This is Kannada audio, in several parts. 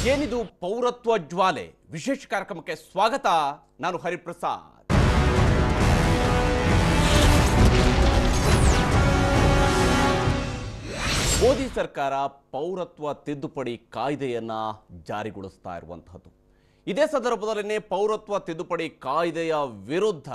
ಏನಿದು ಪೌರತ್ವ ಜ್ವಾಲೆ ವಿಶೇಷ ಕಾರ್ಯಕ್ರಮಕ್ಕೆ ಸ್ವಾಗತ ನಾನು ಹರಿಪ್ರಸಾದ್ ಮೋದಿ ಸರ್ಕಾರ ಪೌರತ್ವ ತಿದ್ದುಪಡಿ ಕಾಯ್ದೆಯನ್ನ ಜಾರಿಗೊಳಿಸ್ತಾ ಇರುವಂತಹದ್ದು ಇದೇ ಸಂದರ್ಭದಲ್ಲೇ ಪೌರತ್ವ ತಿದ್ದುಪಡಿ ಕಾಯ್ದೆಯ ವಿರುದ್ಧ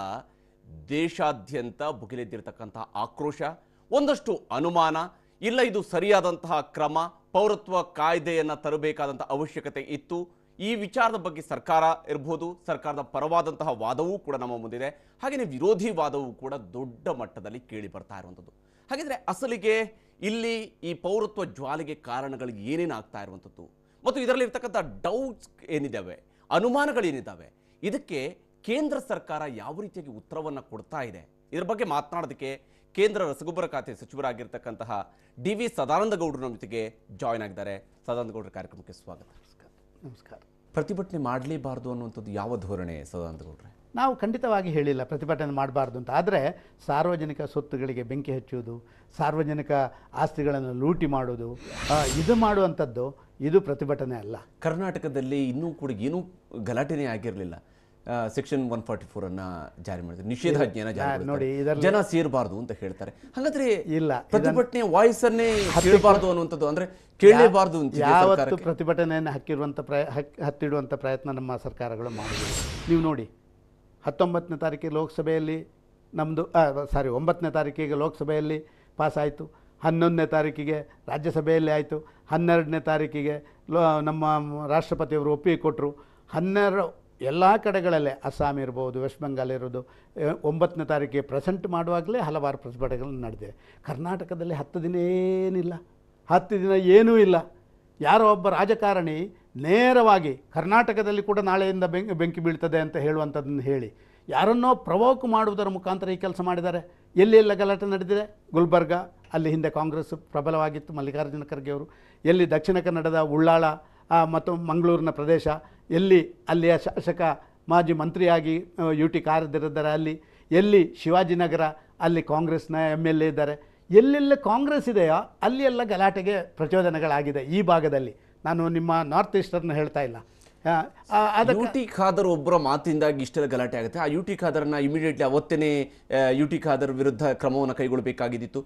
ದೇಶಾದ್ಯಂತ ಭುಗಿಲೆದ್ದಿರತಕ್ಕಂತಹ ಆಕ್ರೋಶ ಒಂದಷ್ಟು ಅನುಮಾನ ಇಲ್ಲ ಇದು ಸರಿಯಾದಂತಹ ಕ್ರಮ ಪೌರತ್ವ ಕಾಯ್ದೆಯನ್ನ ತರಬೇಕಾದಂತಹ ಅವಶ್ಯಕತೆ ಇತ್ತು ಈ ವಿಚಾರದ ಬಗ್ಗೆ ಸರ್ಕಾರ ಇರಬಹುದು ಸರ್ಕಾರದ ಪರವಾದಂತಹ ವಾದವೂ ಕೂಡ ನಮ್ಮ ಮುಂದಿದೆ ಹಾಗೆಯೇ ವಿರೋಧಿ ವಾದವೂ ಕೂಡ ದೊಡ್ಡ ಮಟ್ಟದಲ್ಲಿ ಕೇಳಿ ಬರ್ತಾ ಇರುವಂಥದ್ದು ಹಾಗಿದ್ರೆ ಅಸಲಿಗೆ ಇಲ್ಲಿ ಈ ಪೌರತ್ವ ಜ್ವಾಲೆಗೆ ಕಾರಣಗಳು ಏನೇನು ಆಗ್ತಾ ಇರುವಂಥದ್ದು ಮತ್ತು ಇದರಲ್ಲಿ ಇರ್ತಕ್ಕಂಥ ಡೌಟ್ಸ್ ಏನಿದ್ದಾವೆ ಅನುಮಾನಗಳೇನಿದ್ದಾವೆ ಇದಕ್ಕೆ ಕೇಂದ್ರ ಸರ್ಕಾರ ಯಾವ ರೀತಿಯಾಗಿ ಉತ್ತರವನ್ನು ಕೊಡ್ತಾ ಇದೆ ಇದರ ಬಗ್ಗೆ ಮಾತನಾಡೋದಕ್ಕೆ ಕೇಂದ್ರ ರಸಗೊಬ್ಬರ ಖಾತೆ ಸಚಿವರಾಗಿರ್ತಕ್ಕಂತಹ ಡಿ ವಿ ಸದಾನಂದ ಗೌಡರು ನಮ್ಮ ಜೊತೆಗೆ ಜಾಯ್ನ್ ಆಗಿದ್ದಾರೆ ಸದಾನಂದ ಗೌಡರ ಕಾರ್ಯಕ್ರಮಕ್ಕೆ ಸ್ವಾಗತ ನಮಸ್ಕಾರ ಪ್ರತಿಭಟನೆ ಮಾಡಲೇಬಾರದು ಅನ್ನುವಂಥದ್ದು ಯಾವ ಧೋರಣೆ ಸದಾನಂದ ಗೌಡ್ರೆ ನಾವು ಖಂಡಿತವಾಗಿ ಹೇಳಿಲ್ಲ ಪ್ರತಿಭಟನೆ ಮಾಡಬಾರ್ದು ಅಂತ ಆದರೆ ಸಾರ್ವಜನಿಕ ಸೊತ್ತುಗಳಿಗೆ ಬೆಂಕಿ ಹಚ್ಚುವುದು ಸಾರ್ವಜನಿಕ ಆಸ್ತಿಗಳನ್ನು ಲೂಟಿ ಮಾಡೋದು ಆ, ಇದು ಮಾಡುವಂಥದ್ದು ಇದು ಪ್ರತಿಭಟನೆ ಅಲ್ಲ ಕರ್ನಾಟಕದಲ್ಲಿ ಇನ್ನೂ ಕೂಡ ಏನೂ ಗಲಾಟೆನೇ ಆಗಿರಲಿಲ್ಲ ಸೆಕ್ಷನ್ ಒನ್ ಫಾರ್ಟಿ ಫೋರ್ ಅನ್ನ ಜಾರಿ ಮಾಡಿದ್ರು ನಿಷೇಧಾಜ್ಞೆನ ಜಾರಿ ನೋಡಿ, ಮಾಡಿದ್ರು. ಇದರಲ್ಲಿ- ಜನ ಸೇರಬಾರ್ದು ಅಂತ ಹೇಳ್ತಾರೆ ಹಾಗಾದ್ರೆ ಇಲ್ಲ, ಪ್ರತಿಭಟನೆ ವಾಯ್ಸ್ ಅನ್ನೇ ಕೇಳಬಾರ್ದು ಅನ್ನುವಂಥದ್ದು ಅಂದ್ರೆ ಕೇಳಲೇಬಾರ್ದು ಅಂತಿದೆ ಯಾವತ್ತು ಸರ್ಕಾರಕ್ಕೆ ಪ್ರತಿಭಟನೆಯನ್ನು ಹಕ್ಕಿರುವಂಥ ಪ್ರಯ ಹಕ್ ಹತ್ತಿಡುವಂಥ ಪ್ರಯತ್ನ ನಮ್ಮ ಸರ್ಕಾರಗಳು ಮಾಡುವುದಿಲ್ಲ ನೀವು ನೋಡಿ ಹತ್ತೊಂಬತ್ತನೇ ತಾರೀಕಿಗೆ ಲೋಕಸಭೆಯಲ್ಲಿ ನಮ್ಮದು ಸಾರಿ ಒಂಬತ್ತನೇ ತಾರೀಕಿಗೆ ಲೋಕಸಭೆಯಲ್ಲಿ ಪಾಸ್ ಆಯಿತು ಹನ್ನೊಂದನೇ ತಾರೀಕಿಗೆ ರಾಜ್ಯಸಭೆಯಲ್ಲಿ ಆಯಿತು ಹನ್ನೆರಡನೇ ತಾರೀಕಿಗೆ ಲೋ ನಮ್ಮ ರಾಷ್ಟ್ರಪತಿಯವರು ಒಪ್ಪಿಗೆ ಕೊಟ್ಟರು ಹನ್ನೆರಡು ಎಲ್ಲ ಕಡೆಗಳಲ್ಲೇ ಅಸ್ಸಾಂ ಇರ್ಬೋದು ವೆಸ್ಟ್ ಬೆಂಗಾಲ್ ಇರೋದು ಆ, ಒಂಬತ್ತನೇ ತಾರೀಕಿಗೆ ಪ್ರೆಸೆಂಟ್ ಮಾಡುವಾಗಲೇ ಹಲವಾರು ಪ್ರತಿಭಟನೆಗಳು ನಡೆದಿವೆ ಕರ್ನಾಟಕದಲ್ಲಿ ಹತ್ತು ದಿನ ಏನಿಲ್ಲ ಹತ್ತು ದಿನ ಏನೂ ಇಲ್ಲ ಯಾರೋ ಒಬ್ಬ ರಾಜಕಾರಣಿ ನೇರವಾಗಿ ಕರ್ನಾಟಕದಲ್ಲಿ ಕೂಡ ನಾಳೆಯಿಂದ ಬೆಂಕಿ ಬೆಂಕಿ ಬೀಳ್ತದೆ ಅಂತ ಹೇಳುವಂಥದ್ದನ್ನು ಹೇಳಿ ಯಾರನ್ನೋ ಪ್ರವೋಕ್ ಮಾಡುವುದರ ಮುಖಾಂತರ ಈ ಕೆಲಸ ಮಾಡಿದ್ದಾರೆ ಎಲ್ಲಿ ಎಲ್ಲ ಗಲಾಟೆ ನಡೆದಿದೆ ಗುಲ್ಬರ್ಗ ಅಲ್ಲಿ ಹಿಂದೆ ಕಾಂಗ್ರೆಸ್ ಪ್ರಬಲವಾಗಿತ್ತು ಮಲ್ಲಿಕಾರ್ಜುನ ಖರ್ಗೆ ಅವರು ಎಲ್ಲಿ ದಕ್ಷಿಣ ಕನ್ನಡದ ಉಳ್ಳಾಳ ಆ, ಮತ್ತು ಮಂಗಳೂರಿನ ಪ್ರದೇಶ ಎಲ್ಲಿ ಅಲ್ಲಿಯ ಶಾಸಕ ಮಾಜಿ ಮಂತ್ರಿಯಾಗಿ ಯು ಟಿ ಕಾರದಿರಿದ್ದಾರೆ ಅಲ್ಲಿ ಎಲ್ಲಿ ಶಿವಾಜಿನಗರ ಅಲ್ಲಿ ಕಾಂಗ್ರೆಸ್ನ ಎಮ್ ಎಲ್ ಎ ಇದ್ದಾರೆ ಎಲ್ಲೆಲ್ಲ ಕಾಂಗ್ರೆಸ್ ಇದೆಯೋ ಅಲ್ಲಿ ಎಲ್ಲ ಗಲಾಟೆಗೆ ಪ್ರಚೋದನೆಗಳಾಗಿದೆ ಈ ಭಾಗದಲ್ಲಿ ನಾನು ನಿಮ್ಮ ನಾರ್ತ್ ಈಸ್ಟರ್ನ್ ಹೇಳ್ತಾ ಇಲ್ಲ ಆ, ಆ, ಅದಕ್ಕೆ ಯು ಟಿ ಖಾದರ್ ಒಬ್ಬರ ಮಾತಿಂದಾಗಿ ಇಷ್ಟೆಲ್ಲ ಗಲಾಟೆ ಆಗುತ್ತೆ ಆ ಯು ಟಿ ಖಾದರ್ನ ಇಮಿಡಿಯೇಟ್ಲಿ ಅವತ್ತೇನೆ ಯು ಟಿ ಖಾದರ್ ವಿರುದ್ಧ ಕ್ರಮವನ್ನು ಕೈಗೊಳ್ಳಬೇಕಾಗಿದ್ದಿತ್ತು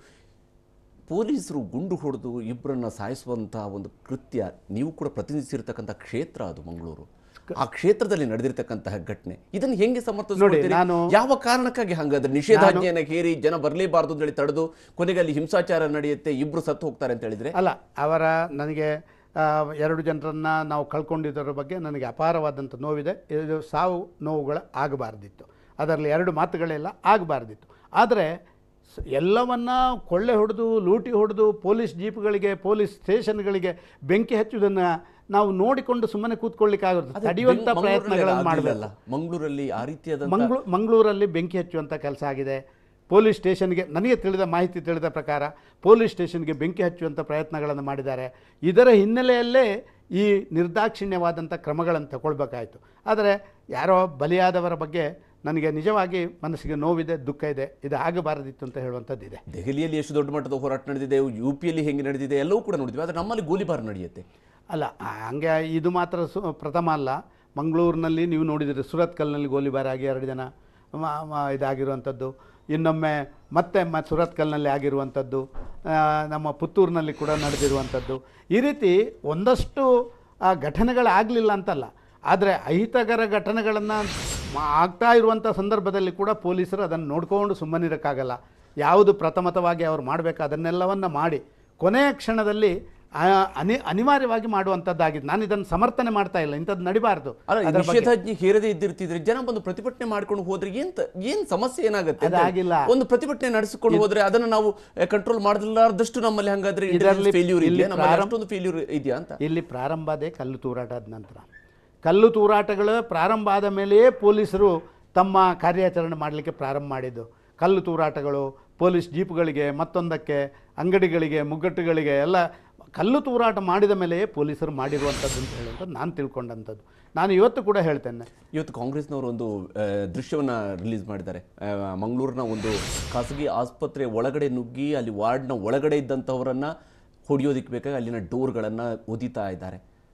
ಪೊಲೀಸರು ಗುಂಡು ಹೊಡೆದು ಇಬ್ಬರನ್ನ ಸಾಯಿಸುವಂತಹ ಒಂದು ಕೃತ್ಯ ನೀವು ಕೂಡ ಪ್ರತಿನಿಧಿಸಿರ್ತಕ್ಕಂಥ ಕ್ಷೇತ್ರ ಅದು ಮಂಗಳೂರು ಆ ಕ್ಷೇತ್ರದಲ್ಲಿ ನಡೆದಿರ್ತಕ್ಕಂತಹ ಘಟನೆ ಇದನ್ನು ಹೆಂಗೆ ಸಮರ್ಥಿಸ್ಕೊಳ್ತೀರಿ ನಾನು- ಯಾವ ಕಾರಣಕ್ಕಾಗಿ ಹಂಗಾದ್ರೆ ನಿಷೇಧಾಜ್ಞೆಯನ್ನು ಹೇರಿ ಜನ ಬರಲೇಬಾರದು ಅಂತ ಹೇಳಿ ತಡೆದು ಕೊನೆಗೆ ಅಲ್ಲಿ ಹಿಂಸಾಚಾರ ನಡೆಯುತ್ತೆ ಇಬ್ರು ಸತ್ತು ಹೋಗ್ತಾರೆ ಅಂತ ಹೇಳಿದ್ರೆ ಅಲ್ಲ ಅವರ ನನಗೆ ಆ, ಎರಡು ಜನರನ್ನು ನಾವು ಕಳ್ಕೊಂಡಿದ್ದರ ಬಗ್ಗೆ ನನಗೆ ಅಪಾರವಾದಂಥ ನೋವಿದೆ ಇದು ಸಾವು ನೋವುಗಳು ಆಗಬಾರ್ದಿತ್ತು ಅದರಲ್ಲಿ ಎರಡು ಮಾತುಗಳೆಲ್ಲ ಆಗಬಾರ್ದಿತ್ತು ಆದರೆ ಸ್- ಎಲ್ಲವನ್ನ ಕೊಳ್ಳೆ ಹೊಡೆದು ಲೂಟಿ ಹೊಡೆದು ಪೊಲೀಸ್ ಜೀಪ್ಗಳಿಗೆ ಪೊಲೀಸ್ ಸ್ಟೇಷನ್ಗಳಿಗೆ ಬೆಂಕಿ ಹಚ್ಚುವುದನ್ನು ನಾವು ನೋಡಿಕೊಂಡು ಸುಮ್ಮನೆ ಕೂತ್ಕೊಳ್ಳಿಕ್ಕಾಗುತ್ತೆ ಅದೇ ತಡೆಯುವಂಥ ಬೆಂಗ್- ಮಂಗಳೂರಲ್ಲಿ ಪ್ರಯತ್ನಗಳನ್ನು ಆಗ್ಲಿಲ್ಲಲ್ಲ. ಮಾಡಬೇಕು ಮಂಗಳೂರಲ್ಲಿ ಆ ರೀತಿಯಾದ ಮಂಗ್ಳೂ ಮಂಗಳೂರಲ್ಲಿ ಬೆಂಕಿ ಹಚ್ಚುವಂಥ ಕೆಲಸ ಆಗಿದೆ ಪೊಲೀಸ್ ಸ್ಟೇಷನ್ಗೆ ನನಗೆ ತಿಳಿದ ಮಾಹಿತಿ ತಿಳಿದ ಪ್ರಕಾರ ಪೊಲೀಸ್ ಸ್ಟೇಷನ್ಗೆ ಬೆಂಕಿ ಹಚ್ಚುವಂಥ ಪ್ರಯತ್ನಗಳನ್ನು ಮಾಡಿದ್ದಾರೆ ಇದರ ಹಿನ್ನೆಲೆಯಲ್ಲೇ ಈ ನಿರ್ದಾಕ್ಷಿಣ್ಯವಾದಂಥ ಕ್ರಮಗಳನ್ನು ತಗೊಳ್ಬೇಕಾಯಿತು ಆದರೆ ಯಾರೋ ಬಲಿಯಾದವರ ಬಗ್ಗೆ ನನಗೆ ನಿಜವಾಗಿ ಮನಸ್ಸಿಗೆ ನೋವಿದೆ ದುಃಖ ಇದೆ ಇದು ಆಗಬಾರದಿತ್ತು ಅಂತ ಹೇಳುವಂಥದ್ದಿದೆ ದೆಹಲಿಯಲ್ಲಿ ಎಷ್ಟು ದೊಡ್ಡ ಮಟ್ಟದ ಹೋರಾಟ ನಡೆದಿದೆ ಯು ಪಿಯಲ್ಲಿ ಹೆಂಗೆ ನಡೆದಿದೆ ಎಲ್ಲವೂ ಕೂಡ ನೋಡಿದ್ವಿ ಆದರೆ ನಮ್ಮಲ್ಲಿ ಗೋಲಿಬಾರ್ ನಡೆಯುತ್ತೆ ಅಲ್ಲ ಆ, ಹಂಗೆ ಇದು ಮಾತ್ರ ಸು ಪ್ರಥಮ ಅಲ್ಲ ಮಂಗಳೂರಿನಲ್ಲಿ ನೀವು ನೋಡಿದಿರಿ ಸುರತ್ಕಲ್ನಲ್ಲಿ ಗೋಲಿಬಾರ್ ಆಗಿ ಎರಡು ಜನ ಮ- ಮ- ಇದಾಗಿರುವಂಥದ್ದು ಇನ್ನೊಮ್ಮೆ ಮತ್ತೆ ಮ ಸುರತ್ಕಲ್ನಲ್ಲಿ ಆಗಿರುವಂಥದ್ದು ಆ, ನಮ್ಮ ಪುತ್ತೂರಿನಲ್ಲಿ ಕೂಡ ನಡೆದಿರುವಂಥದ್ದು ಈ ರೀತಿ ಒಂದಷ್ಟು ಆ, ಘಟನೆಗಳಾಗಲಿಲ್ಲ ಅಂತಲ್ಲ ಆದರೆ ಅಹಿತಕರ ಘಟನೆಗಳನ್ನು ಆಗ್ತಾ ಇರುವಂಥ ಸಂದರ್ಭದಲ್ಲಿ ಕೂಡ ಪೊಲೀಸರು ಅದನ್ನು ನೋಡ್ಕೊಂಡು ಸುಮ್ಮನಿರೋಕ್ಕಾಗಲ್ಲ ಯಾವುದು ಪ್ರಥಮತವಾಗಿ ಅವ್ರು ಮಾಡಬೇಕು ಅದನ್ನೆಲ್ಲವನ್ನು ಮಾಡಿ ಕೊನೆಯ ಕ್ಷಣದಲ್ಲಿ ಆ, ಅನಿ ಅನಿವಾರ್ಯವಾಗಿ ಮಾಡುವಂಥದ್ದಾಗಿದೆ ನಾನು ಇದನ್ನು ಸಮರ್ಥನೆ ಮಾಡ್ತಾ ಇಲ್ಲ ಇಂಥದ್ದು ನಡಿಬಾರ್ದು ಅಲ್ಲ ಈ ಅದರ ಬಗ್ಗೆ ನಿಷೇಧಾಜ್ಞೆ ಹೇರದೇ ಇದ್ದಿರ್ತಿದ್ರೆ ಜನ ಬಂದು ಪ್ರತಿಭಟನೆ ಮಾಡ್ಕೊಂಡು ಹೋದ್ರೆ ಏನ್ ತ- ಏನ್ ಸಮಸ್ಯೆ ಏನಾಗುತ್ತೆ ಅಂತ ಹೇಳಿ. ಅದಾಗಿಲ್ಲ. ಒಂದು ಪ್ರತಿಭಟನೆ ನಡೆಸಿಕೊಂಡು ಹೋದ್ರೆ ಅದನ್ನ ನಾವು ಕಂಟ್ರೋಲ್ ಮಾಡಲಾರ್ದಷ್ಟು ನಮ್ಮಲ್ಲಿ ಹಂಗಾದ್ರೆ ಇದರಲ್ಲಿ ಫೇಲ್ಯೂರ್ ಇಲ್ಲಿ ಇದೆಯಾ ನಮ್ಮಲ್ಲಿ ಪ್ರಾರಂಭ- ಅಷ್ಟೊಂದು ಫೇಲ್ಯೂರ್ ಇದೆಯಾ ಅಂತ ಇಲ್ಲಿ ಪ್ರಾರಂಭ ಅದೇ ಕಲ್ಲು ತೂರಾಟದ ನಂತರ ಕಲ್ಲು ತೂರಾಟಗಳು ಪ್ರಾರಂಭ ಆದ ಮೇಲೆಯೇ ಪೊಲೀಸರು ತಮ್ಮ ಕಾರ್ಯಾಚರಣೆ ಮಾಡಲಿಕ್ಕೆ ಪ್ರಾರಂಭ ಮಾಡಿದ್ದು ಕಲ್ಲು ತೂರಾಟಗಳು ಪೊಲೀಸ್ ಜೀಪ್ಗಳಿಗೆ ಮತ್ತೊಂದಕ್ಕೆ ಅಂಗಡಿಗಳಿಗೆ ಮುಗ್ಗಟ್ಟುಗಳಿಗೆ ಎಲ್ಲ ಕಲ್ಲು ತೂರಾಟ ಮಾಡಿದ ಮೇಲೆಯೇ ಪೊಲೀಸರು ಮಾಡಿರುವಂಥದ್ದು ಅಂತ ಹೇಳುವಂಥದ್ದು ನಾನು ತಿಳ್ಕೊಂಡಂಥದ್ದು ನಾನು ಇವತ್ತು ಕೂಡ ಹೇಳ್ತೇನೆ ಇವತ್ತು ಕಾಂಗ್ರೆಸ್ನವರು ಒಂದು ಆ, ದೃಶ್ಯವನ್ನ ರಿಲೀಸ್ ಮಾಡಿದ್ದಾರೆ ಆ, ಮಂಗಳೂರಿನ ಒಂದು ಖಾಸಗಿ ಆಸ್ಪತ್ರೆ ಒಳಗಡೆ ನುಗ್ಗಿ ಅಲ್ಲಿ ವಾರ್ಡ್ನ ಒಳಗಡೆ ಇದ್ದಂಥವರನ್ನ ಹೊಡೆಯೋದಕ್ಕೆ ಬೇಕಾಗಿ ಅಲ್ಲಿನ ಡೋರ್ಗಳನ್ನು ಒದಿತಾ ಇದ್ದಾರೆ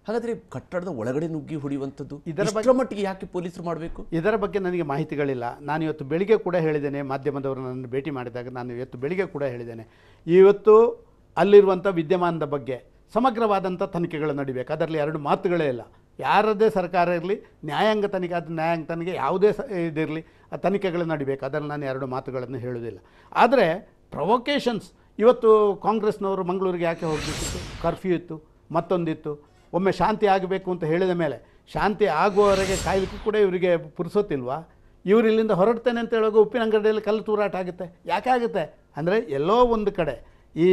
ಹಾಗಾದ್ರೆ ಕಟ್ಟಡದ ಒಳಗಡೆ ನುಗ್ಗಿ ಹೊಡೆಯುವಂಥದ್ದು ಇದರ ಇಷ್ಟರ ಮಟ್ಟಿಗೆ ಯಾಕೆ ಪೊಲೀಸರು ಮಾಡಬೇಕು ಇದರ ಬಗ್ಗೆ ನನಗೆ ಮಾಹಿತಿಗಳಿಲ್ಲ ನಾನು ಇವತ್ತು ಬೆಳಿಗ್ಗೆ ಕೂಡ ಹೇಳಿದ್ದೇನೆ ಮಾಧ್ಯಮದವರು ನನ್ನನ್ನು ಭೇಟಿ ಮಾಡಿದಾಗ ನಾನು ಇವತ್ತು ಬೆಳಿಗ್ಗೆ ಕೂಡ ಹೇಳಿದ್ದೇನೆ ಇವತ್ತು ಅಲ್ಲಿರುವಂಥ ವಿದ್ಯಮಾನದ ಬಗ್ಗೆ ಸಮಗ್ರವಾದಂಥ ತನಿಖೆಗಳು ನಡಿಬೇಕು ಅದರಲ್ಲಿ ಎರಡು ಮಾತುಗಳೇ ಇಲ್ಲ ಯಾರದೇ ಸರ್ಕಾರ ಇರಲಿ ನ್ಯಾಯಾಂಗ ತನಿಖೆ ಅದು ನ್ಯಾಯಾಂಗ ತನಿಖೆ ಯಾವುದೇ ಸ ಇದಿರಲಿ ಆ ತನಿಖೆಗಳು ನಡಿಬೇಕು ಅದರಲ್ಲಿ ನಾನು ಎರಡು ಮಾತುಗಳನ್ನು ಹೇಳುವುದಿಲ್ಲ ಆದರೆ ಪ್ರೊವೊಕೇಶನ್ಸ್ ಇವತ್ತು ಕಾಂಗ್ರೆಸ್ನವರು ಮಂಗಳೂರಿಗೆ ಯಾಕೆ ಹೋಗಬೇಕಿತ್ತು ಕರ್ಫ್ಯೂ ಇತ್ತು ಮತ್ತೊಂದಿತ್ತು ಒಮ್ಮೆ ಶಾಂತಿ ಆಗಬೇಕು ಅಂತ ಹೇಳಿದ ಮೇಲೆ ಶಾಂತಿ ಆಗುವವರೆಗೆ ಕಾಯ್ಲಿಕ್ಕೂ ಕೂಡ ಇವರಿಗೆ ಪುರುಸೊತ್ತಿಲ್ವಾ ಇವರು ಇಲ್ಲಿಂದ ಹೊರಡ್ತೇನೆ ಅಂತ ಹೇಳುವಾಗ ಉಪ್ಪಿನ ಅಂಗಡಿಯಲ್ಲಿ ಕಲ್ಲು ತೂರಾಟ ಆಗುತ್ತೆ ಯಾಕೆ ಆಗುತ್ತೆ ಅಂದರೆ ಎಲ್ಲೋ ಒಂದು ಕಡೆ ಈ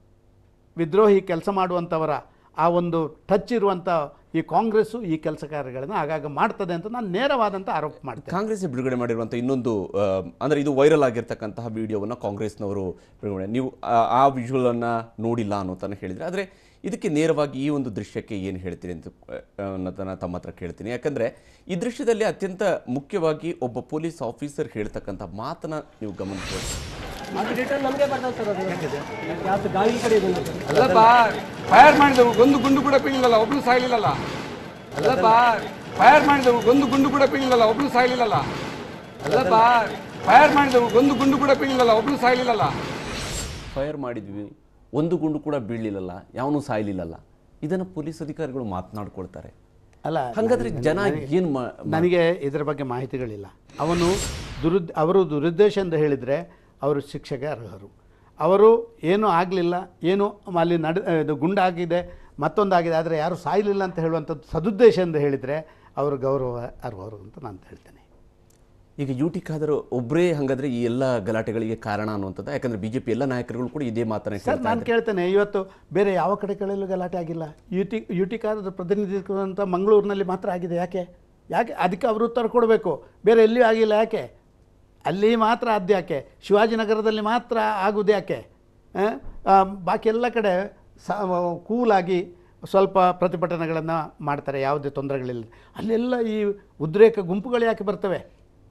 ವಿದ್ರೋಹಿ ಕೆಲಸ ಮಾಡುವಂಥವರ ಆ ಒಂದು ಟಚ್ ಇರುವಂಥ ಈ ಕಾಂಗ್ರೆಸ್ಸು ಈ ಕೆಲಸ ಕಾರ್ಯಗಳನ್ನು ಆಗಾಗ ಮಾಡ್ತದೆ ಅಂತ ನಾನು ನೇರವಾದಂಥ ಆರೋಪ ಮಾಡ್ತೇನೆ ಕಾಂಗ್ರೆಸ್ ಬಿಡುಗಡೆ ಮಾಡಿರುವಂಥ ಇನ್ನೊಂದು ಆ, ಅಂದ್ರೆ ಇದು ವೈರಲ್ ಆಗಿರ್ತಕ್ಕಂತಹ ವಿಡಿಯೋವನ್ನು ಕಾಂಗ್ರೆಸ್ನವರು ಬಿಡುಗಡೆ ನೀವು ಆ- ಆ ವಿಜುವಲ್ ಅನ್ನ ನೋಡಿಲ್ಲ ಅನ್ನೋತನ ಹೇಳಿದ್ರೆ ಆದರೆ ಇದಕ್ಕೆ ನೇರವಾಗಿ ಈ ಒಂದು ದೃಶ್ಯಕ್ಕೆ ಏನು ಹೇಳ್ತೀನಿ ಅಂತ ಆ, ಅನ್ನೋದನ್ನ ತಮ್ಮ ಹತ್ರ ಕೇಳ್ತೀನಿ ಯಾಕಂದ್ರೆ ಈ ದೃಶ್ಯದಲ್ಲಿ ಅತ್ಯಂತ ಮುಖ್ಯವಾಗಿ ಒಬ್ಬ ಪೊಲೀಸ್ ಆಫೀಸರ್ ಹೇಳ್ತಕ್ಕಂಥ ಮಾತನ್ನ ನೀವು ಗಮನಿಸಬಹುದು ಅದು ರಿಟರ್ನ್ ನಮಗೆ ಬರ್ತದೆ ಸರ್ ಅದು ಯಾವ್ದು ಗಾಳಿ ಕಡೆ ಇದೆ ನೋಡಿ. ಅಲ್ಲಪ್ಪ ಫೈರ್ ಮಾಡಿದವು ಒಂದು ಗುಂಡು ಕೂಡ ಬೀಳಿಲ್ಲಲ್ಲ ಒಬ್ರು ಸಾಯ್ಲಿಲ್ಲಲ್ಲ ಅಲ್ಲಪ್ಪ ಫೈರ್ ಮಾಡಿದವು ಒಂದು ಗುಂಡು ಕೂಡ ಬೀಳಿಲ್ಲಲ್ಲ ಒಬ್ರು ಸಾಯ್ಲಿಲ್ಲಲ್ಲ ಅಲ್ಲಪ್ಪ ಫೈರ್ ಮಾಡಿದವು ಒಂದು ಗುಂಡು ಕೂಡ ಬೀಳಿಲ್ಲಲ್ಲ ಒಬ್ರು ಸಾಯ್ಲಿಲ್ಲಲ್ಲ ಫೈರ್ ಮಾಡಿದ್ವಿ ಒಂದು ಗುಂಡು ಕೂಡ ಬೀಳಲಿಲ್ಲಲ್ಲ ಯಾವನೂ ಸಾಯ್ಲಿಲ್ಲಲ್ಲ ಇದನ್ನು ಪೊಲೀಸ್ ಅಧಿಕಾರಿಗಳು ಮಾತನಾಡ್ಕೊಳ್ತಾರೆ ಅಲ್ಲ ಹಾಗಾದ್ರೆ ಜನ ಏನು ಮಾ- ನನಗೆ ಇದರ ಬಗ್ಗೆ ಮಾಹಿತಿಗಳಿಲ್ಲ ಅವನು ದುರುದ್ ಅವರು ದುರುದ್ದೇಶದಿಂದ ಹೇಳಿದರೆ ಅವರು ಶಿಕ್ಷೆಗೆ ಅರ್ಹರು ಅವರು ಏನೂ ಆಗಲಿಲ್ಲ ಏನು ಅಲ್ಲಿ ನಡೆ ಇದು ಗುಂಡಾಗಿದೆ ಮತ್ತೊಂದಾಗಿದೆ ಆದರೆ ಯಾರು ಸಾಯಲಿಲ್ಲ ಅಂತ ಹೇಳುವಂಥದ್ದು ಸದುದ್ದೇಶದಿಂದ ಹೇಳಿದರೆ ಅವರು ಗೌರವ ಅರ್ಹರು ಅಂತ ನಾನು ಹೇಳ್ತೇನೆ ಈಗ ಯು ಟಿ ಖಾದರ್ ಒಬ್ಬರೇ ಹಂಗಾದ್ರೆ ಈ ಎಲ್ಲ ಗಲಾಟೆಗಳಿಗೆ ಕಾರಣ ಅನ್ನುವಂಥದ್ದು ಯಾಕಂದ್ರೆ ಬಿಜೆಪಿ ಎಲ್ಲ ನಾಯಕರುಗಳು ಕೂಡ ಇದೇ ಮಾತನ್ನ ಸರ್ ಹೇಳ್ತಾ ನಾನು ಕೇಳ್ತೇನೆ ಇವತ್ತು ಬೇರೆ ಯಾವ ಕಡೆಗಳಲ್ಲೂ ಗಲಾಟೆ ಆಗಿಲ್ಲ ಯು ಟಿ ಯು ಟಿ ಕಾರದ ಪ್ರತಿನಿಧಿತ್ವಂತ ಮಂಗಳೂರಿನಲ್ಲಿ ಮಾತ್ರ ಆಗಿದೆ ಯಾಕೆ ಯಾಕೆ ಅದಕ್ಕೆ ಅವರು ಉತ್ತರ ಕೊಡಬೇಕು ಬೇರೆ ಎಲ್ಲಿಯೂ ಆಗಿಲ್ಲ ಯಾಕೆ ಅಲ್ಲಿ ಮಾತ್ರ ಆದ್ಯ ಯಾಕೆ ಶಿವಾಜಿನಗರದಲ್ಲಿ ಮಾತ್ರ ಆಗುವುದು ಯಾಕೆ ಆ? ಆ, ಬಾಕಿ ಎಲ್ಲ ಕಡೆ ಸ ಕೂಲಾಗಿ ಸ್ವಲ್ಪ ಪ್ರತಿಭಟನೆಗಳನ್ನು ಮಾಡ್ತಾರೆ ಯಾವುದೇ ತೊಂದರೆಗಳಿಲ್ಲ ಅಲ್ಲೆಲ್ಲ ಈ ಉದ್ರೇಕ ಗುಂಪುಗಳು ಯಾಕೆ ಬರ್ತವೆ